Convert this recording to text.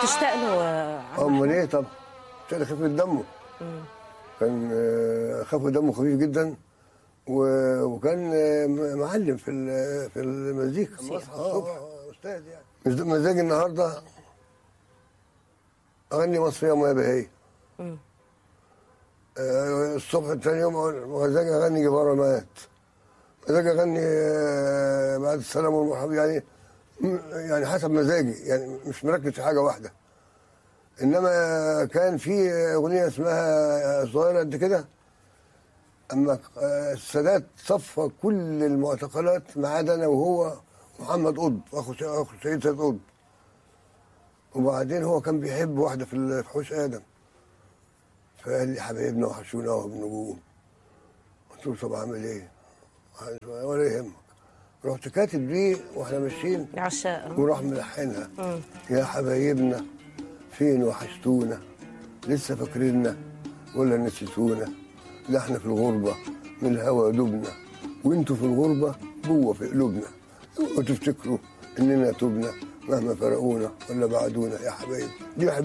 بتشتاق له آه، عم امال ايه طب عشان خفيف دمه كان آه، خفيف دمه خفيف جدا و- وكان آه، م- معلم في ال- في المزيكا موسيقى. الصبح استاذ يعني مز- مزاجي النهارده اغني مصريه وما بهي آه، الصبح تاني يوم أقول مزاجي اغني جبارة مات مزاجي اغني آه، بعد السلام والمرحبا يعني م- يعني حسب مزاجي يعني مش مركز في حاجه واحده انما كان في اغنيه اسمها صغيره قد كده اما آه، السادات صفى كل المعتقلات ما عدا انا وهو محمد قطب اخو س- اخو سيد سيد قطب وبعدين هو كان بيحب واحده في ال- في حوش ادم فقال لي حبايبنا وحشونا وبنجوم قلت له طب اعمل ايه؟ ولا يهمك رحت كاتب دي واحنا ماشيين عشاق وراح ملحنها يا حبايبنا فين وحشتونا لسه فاكريننا ولا نسيتونا لا احنا في الغربة من الهوى دبنا وانتوا في الغربة جوه في قلوبنا وتفتكروا اننا تبنا مهما فرقونا ولا بعدونا يا حبايب دي بحب